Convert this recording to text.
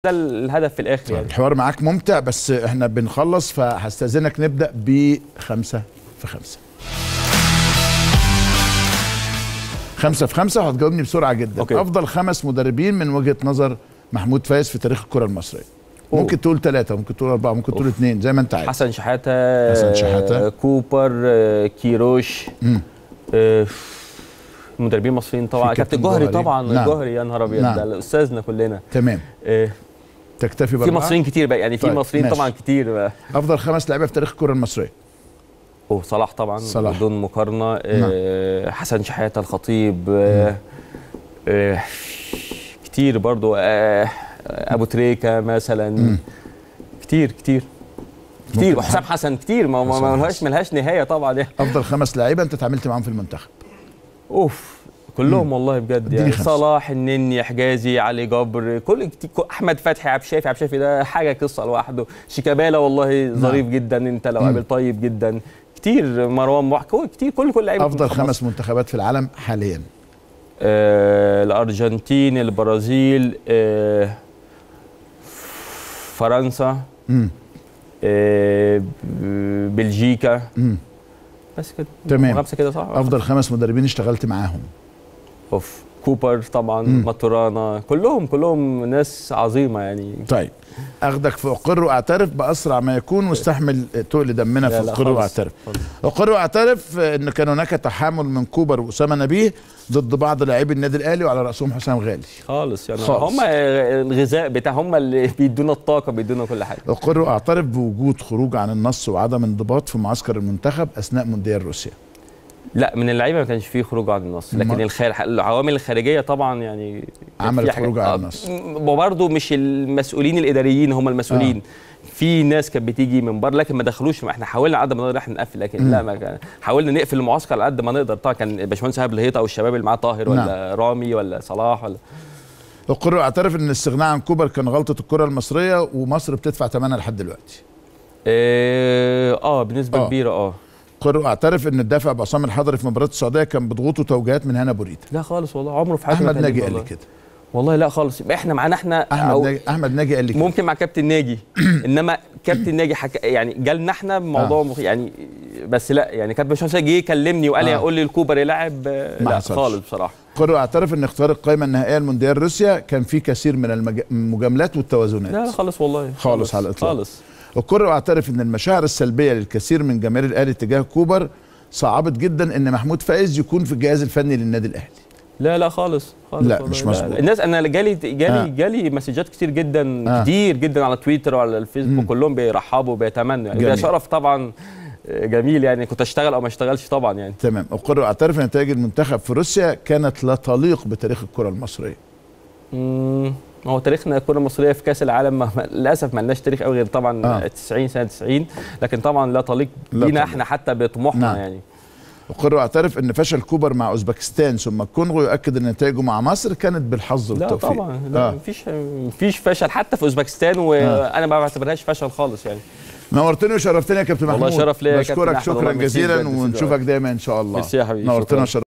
ده الهدف في الاخر يعني الحوار معاك ممتع بس احنا بنخلص فهستاذنك نبدا بخمسه في خمسه خمسه في خمسه وهتجاوبني بسرعه جدا أوكي. افضل خمس مدربين من وجهه نظر محمود فايز في تاريخ الكره المصريه ممكن تقول ثلاثه ممكن تقول اربعه ممكن تقول اثنين زي ما انت عايز حسن شحاته حسن شحاتة. آه، كوبر آه، كيروش مم. آه، مدربين مصريين طبعا في كابتن كابتن جوهري جوهري. طبعا نعم. جوهري يا نهار ابيض نعم. ده استاذنا كلنا تمام آه، تكتفي في باربعه مصريين كتير بقى يعني في طيب، مصريين ماشي. طبعا كتير بقى افضل خمس لعيبه في تاريخ الكره المصريه اوه صلاح طبعا صلاح. بدون مقارنه آه، حسن شحاته الخطيب آه، آه، كتير برضو آه، ابو تريكه مثلا كتير كتير كتير ممكن وحسام حسن كتير ما ما- حسام ما ملهاش حسن. ملهاش نهايه طبعا يعني افضل خمس لعيبه انت اتعاملت معاهم في المنتخب اوف كلهم والله بجد اديني يعني خمسة. صلاح النني حجازي علي جبر كل كت- احمد فتحي عبد الشافي عبد الشافي ده حاجه قصه لوحده شيكابالا والله ظريف جدا انت لو قابل طيب جدا كتير مروان محك كل- كتير كل كل لعيبه افضل منتخب مصر. خمس منتخبات في العالم حاليا آه الارجنتين البرازيل آه فرنسا امم آه ب- بلجيكا امم بس كده تمام. خمسه كده صح افضل خمس مدربين اشتغلت معاهم اوف كوبر طبعا مم. ماتورانا كلهم كلهم ناس عظيمه يعني طيب اخدك في اقر واعترف باسرع ما يكون واستحمل تقل دمنا في لا، لا، اقر خالص. واعترف خالص. اقر واعترف ان كان هناك تحامل من كوبر واسامه نبيه ضد بعض لاعبي النادي الاهلي وعلى راسهم حسام غالي خالص يعني خالص. هم الغذاء بتاع هم اللي بيدونا الطاقه بيدونا كل حاجه اقر واعترف بوجود خروج عن النص وعدم انضباط في معسكر المنتخب اثناء مونديال روسيا لا من اللعيبه ما كانش فيه خروج عن النص لكن ما- الخ... العوامل الخارجيه طبعا يعني كان عملت في حاجات- خروج عن آه، النص. م- وبرضه مش المسؤولين الاداريين هم المسؤولين آه. في ناس كانت بتيجي من بره لكن ما دخلوش ما احنا حاولنا على قد ما نقدر احنا نقفل لكن مم. لا ما كان حاولنا نقفل المعسكر على قد ما نقدر طبعا كان باشمهندس ايهاب الهيطه او الشباب اللي معاه طاهر ولا رامي ولا صلاح ولا اقر واعترف ان الاستغناء عن كوبر كان غلطه الكره المصريه ومصر بتدفع ثمنها لحد دلوقتي اه, آه بنسبه آه. آه. كبيره اه اقر واعترف ان الدافع بعصام الحضري في مباراه السعوديه كان بضغوط وتوجيهات من هنا بوريتا لا خالص والله عمره في حياته ما احمد كان ناجي يجي قال لي والله. كده والله لا خالص يبقى احنا معانا احنا احمد أو ناجي احمد ناجي قال لي كده ممكن مع كابتن ناجي انما كابتن ناجي حك... يعني جالنا احنا بموضوع آه. مخ... يعني بس لا يعني كابتن باشمهندس جه يكلمني وقال لي آه. قول لي الكوبر يلعب آه، ما لا حصلش. خالص بصراحه اقر واعترف ان اختيار القائمه النهائيه لمونديال روسيا كان فيه كثير من المج... المجاملات والتوازنات لا لا خالص والله خالص على الإطلاق. خالص اقر واعترف ان المشاعر السلبيه للكثير من جماهير الاهلي تجاه كوبر صعبت جدا ان محمود فايز يكون في الجهاز الفني للنادي الاهلي لا لا خالص خالص لا، والله. مش مظبوط. الناس انا جالي جالي آه. آه. جالي مسجات كتير جدا آه. آه. كتير جدا على تويتر وعلى الفيسبوك مم. كلهم بيرحبوا بيتمنوا يعني ده جميل. شرف طبعا آه، جميل يعني كنت اشتغل او ما اشتغلش طبعا يعني تمام اقر واعترف ان نتائج المنتخب في روسيا كانت لا تليق بتاريخ الكره المصريه مم، هو تاريخنا الكره المصريه في كاس العالم ما ما- للاسف ما لناش تاريخ قوي غير طبعا آه. آه. 90 سنه 90 لكن طبعا لا تليق لا بينا تليق. احنا حتى بطموحنا نعم. نعم. يعني اقر واعترف ان فشل كوبر مع اوزبكستان ثم الكونغو يؤكد ان نتائجه مع مصر كانت بالحظ لا والتوفيق طبعا لا آه. مفيش مفيش فشل حتى في اوزبكستان وانا ما بعتبرهاش فشل خالص يعني نورتني وشرفتني يا كابتن والله محمود شرف ليا يا كابتن بشكرك أحمد، شكرا والله ميرسي جزيلا بجد، ميرسي ونشوفك دايما ان شاء الله ميرسي يا حبيبي، نورتنا شكراً. وشرفتنا